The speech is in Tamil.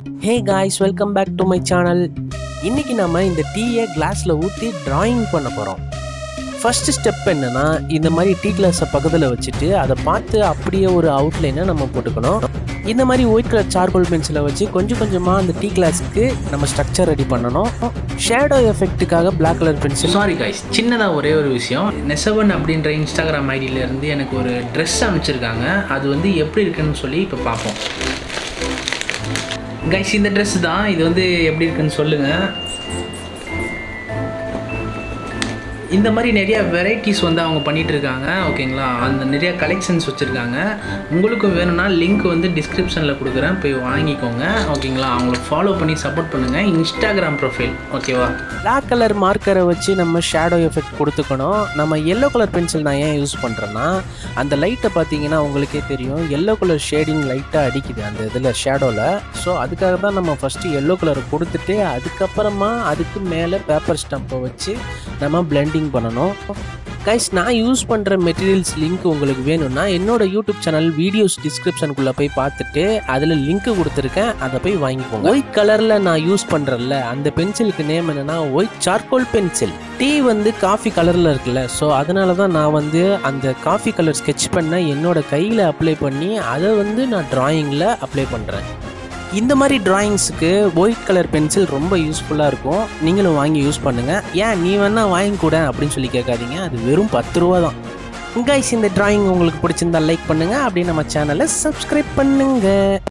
hey guys welcome back to my channel இன்னைக்கு நம்ம இந்த டீயை கிளாஸில் ஊற்றி டிராயிங் பண்ண போகிறோம் ஃபர்ஸ்ட் ஸ்டெப் என்னன்னா இந்த மாதிரி டீ கிளாஸை பக்கத்தில் வச்சுட்டு அதை பார்த்து அப்படியே ஒரு அவுட்லைனை நம்ம போட்டுக்கணும் இந்த மாதிரி ஒயிட் கலர் சார்கோல் பென்சிலை வச்சு கொஞ்சம் கொஞ்சமாக அந்த டீ கிளாஸ்க்கு நம்ம ஸ்ட்ரக்சர் ரெடி பண்ணணும் ஷேடோ எஃபெக்ட்டுக்காக black colour pencil sorry guys சின்னதாக ஒரே ஒரு விஷயம் நெசவன் அப்படின்ற இன்ஸ்டாகிராம் ஐடியிலேருந்து எனக்கு ஒரு ட்ரெஸ் அனுப்பிச்சிருக்காங்க அது வந்து எப்படி இருக்குன்னு சொல்லி இப்போ பார்ப்போம் கைஸ் இந்த ட்ரெஸ் தான் இது வந்து எப்படி இருக்குன்னு சொல்லுங்கள் இந்த மாதிரி நிறைய வெரைட்டிஸ் வந்து அவங்க பண்ணிட்டு இருக்காங்க ஓகேங்களா அந்த நிறைய கலெக்ஷன்ஸ் வச்சுருக்காங்க உங்களுக்கும் வேணும்னா லிங்க் வந்து டிஸ்கிரிப்ஷனில் கொடுக்குறேன் போய் வாங்கிக்கோங்க ஓகேங்களா அவங்கள ஃபாலோ பண்ணி சப்போர்ட் பண்ணுங்கள் இன்ஸ்டாகிராம் ப்ரொஃபைல் ஓகேவா பிளாக் கலர் மார்க்கரை வச்சு நம்ம ஷேடோ எஃபெக்ட் கொடுத்துக்கணும் நம்ம எல்லோ கலர் பென்சில் நான் ஏன் யூஸ் பண்ணுறேன்னா அந்த லைட்டை பார்த்தீங்கன்னா உங்களுக்கே தெரியும் எல்லோ கலர் ஷேடிங் லைட்டாக அடிக்குது அந்த இதில் ஷேடோவில் ஸோ அதுக்காக தான் நம்ம ஃபஸ்ட்டு எல்லோ கலரை கொடுத்துட்டு அதுக்கப்புறமா அதுக்கு மேலே பேப்பர் ஸ்டம்பை வச்சு நம்ம பிளெண்டிங் பண்ணணும் கைஸ் நான் யூஸ் பண்ணுற மெட்டீரியல்ஸ் லிங்க் உங்களுக்கு வேணும்னா என்னோட யூடியூப் சேனல் வீடியோஸ் டிஸ்கிரிப்ஷனுக்குள்ளே போய் பார்த்துட்டு அதில் லிங்க் கொடுத்துருக்கேன் அதை போய் வாங்கிக்கோங்க ஒயிட் கலரில் நான் யூஸ் பண்ணுறேன்ல அந்த பென்சிலுக்கு நேம் என்னன்னா ஒயிட் சார்கோல் பென்சில் டீ வந்து காஃபி கலரில் இருக்குல்ல ஸோ அதனால தான் நான் வந்து அந்த காஃபி கலர் ஸ்கெட்ச் பண்ண என்னோட கையில் அப்ளை பண்ணி அதை வந்து நான் டிராயிங்கில் அப்ளை பண்ணுறேன் இந்த மாதிரி டிராயிங்ஸுக்கு ஒயிட் கலர் பென்சில் ரொம்ப யூஸ்ஃபுல்லாக இருக்கும் நீங்களும் வாங்கி யூஸ் பண்ணுங்கள் ஏன் நீ வேணா வாங்கி கூட அப்படின்னு சொல்லி கேட்காதீங்க அது வெறும் பத்து ரூபா தான் கைஸ் இந்த டிராயிங் உங்களுக்கு பிடிச்சிருந்தா லைக் பண்ணுங்கள் அப்படியே நம்ம சேனலை சப்ஸ்கிரைப் பண்ணுங்கள்